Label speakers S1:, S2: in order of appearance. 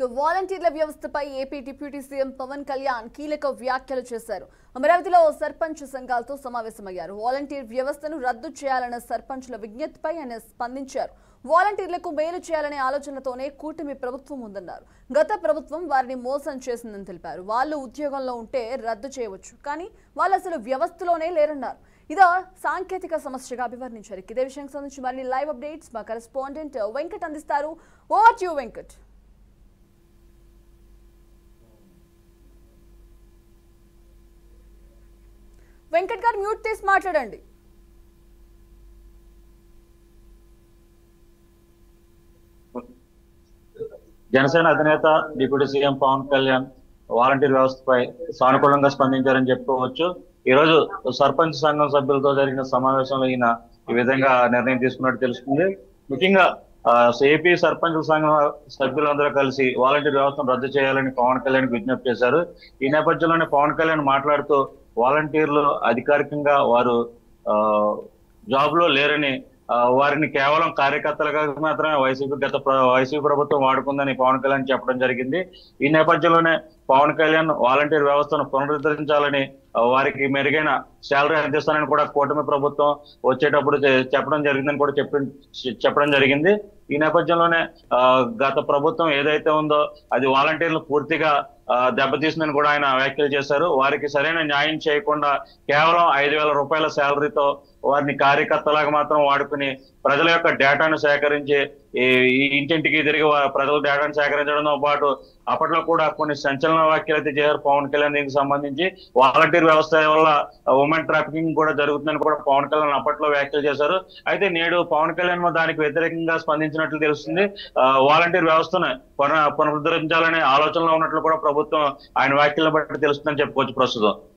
S1: ఇక వాలంటీర్ల వ్యవస్థపై AP deputy CM Pawan Kalyan కీలక వ్యాఖ్యలు చేశారు అమరావతిలో సర్పంచ్ సంఘాలతో సమావేశమయ్యారు వాలంటీర్ వ్యవస్థను రద్దు చేయాలన్న సర్పంచ్ల విజ్ఞప్తిపై ఆయన స్పందించారు వాలంటీర్లకు మేలు చేయాలనే ఆలోచనతోనే కూటమి ప్రభుత్వం ఉందన్నారు గత ప్రభుత్వం వారిని మోసం చేసిందని తెలిపారు వాళ్ళు ఉద్యోగంలో ఉంటే రద్దు చేయవచ్చు కానీ వాళ్ళు అసలు వ్యవస్థలోనే లేరన్నారు ఇదో సాంకేతిక సమస్యగా అభివర్ణించారు ఇదే విషయానికి సంబంధించి మరిన్ని లైవ్ అప్డేట్స్ మా కరెస్పాండెంట్ వెంకట్ అందిస్తారు ఓవర్ యూ వెంకట్ వెంకట్ గారు మ్యూట్ తీసి మాట్లాడండి
S2: జనసేన అధినేత deputy CM Pawan Kalyan volunteer వ్యవస్థపై సానుకూలంగా స్పందించారని చెప్పుకోవచ్చు ఈ రోజు సర్పంచ్ సంఘం సభ్యులతో జరిగిన సమావేశంలో ఈయన ఈ విధంగా నిర్ణయం తీసుకున్నట్టు తెలుస్తుంది ముఖ్యంగా ఆ, ఏపీ సర్పంచ్ సంఘం సభ్యులందరూ కలిసి వాలంటీర్ వ్యవస్థను రద్దు చేయాలని పవన్ కళ్యాణ్ విజ్ఞప్తి చేశారు ఈ నేపథ్యంలోనే పవన్ కళ్యాణ్ మాట్లాడుతూ వాలంటీర్లు అధికారికంగా వారు ఆ, జాబ్ లో లేరని ఆ, వారిని కేవలం కార్యకర్తలుగా మాత్రమే వైసీపీ గత ప్ర- వైసీపీ ప్రభుత్వం వాడుకుందని పవన్ కళ్యాణ్ చెప్పడం జరిగింది ఈ నేపథ్యంలోనే పవన్ కళ్యాణ్ వాలంటీర్ వ్యవస్థను పునరుద్ధరించాలని ఆ, వారికి మెరుగైన శాలరీ అందిస్తానని కూడా కూటమి ప్రభుత్వం వచ్చేటప్పుడు చె- చెప్పడం జరిగిందని కూడా చెప్పి చెప్పడం జరిగింది ఈ నేపథ్యంలోనే ఆ, గత ప్రభుత్వం ఏదైతే ఉందో అది వాలంటీర్లు పూర్తిగా ఆ, దెబ్బతీసిందని కూడా ఆయన వ్యాఖ్యలు చేశారు వారికి సరైన న్యాయం చేయకుండా కేవలం ఐదు వేల రూపాయల శాలరీతో వారిని కార్యకర్తలాగా మాత్రం వాడుకుని ప్రజల యొక్క డేటాను సేకరించి ఈ ఈ ఇంటింటికి తిరిగి వా- ప్రజల డేటాను సేకరించడంతో పాటు అప్పట్లో కూడా కొన్ని సంచలన వ్యాఖ్యలు అయితే చేశారు పవన్ కళ్యాణ్ దీనికి సంబంధించి వాలంటీర్ వ్యవస్థ వల్ల ఉమెన్ ట్రాఫికింగ్ కూడా జరుగుతుందని కూడా పవన్ కళ్యాణ్ అప్పట్లో వ్యాఖ్యలు చేశారు అయితే నేడు పవన్ కళ్యాణ్ దానికి వ్యతిరేకంగా స్పందించినట్లు తెలుస్తుంది ఆ, వాలంటీర్ వ్యవస్థను పున పునరుద్ధరించాలనే ఆలోచనలో ఉన్నట్లు కూడా ప్రభుత్వం ఆయన వ్యాఖ్యలను బట్టి తెలుస్తుందని చెప్పుకోవచ్చు ప్రస్తుతం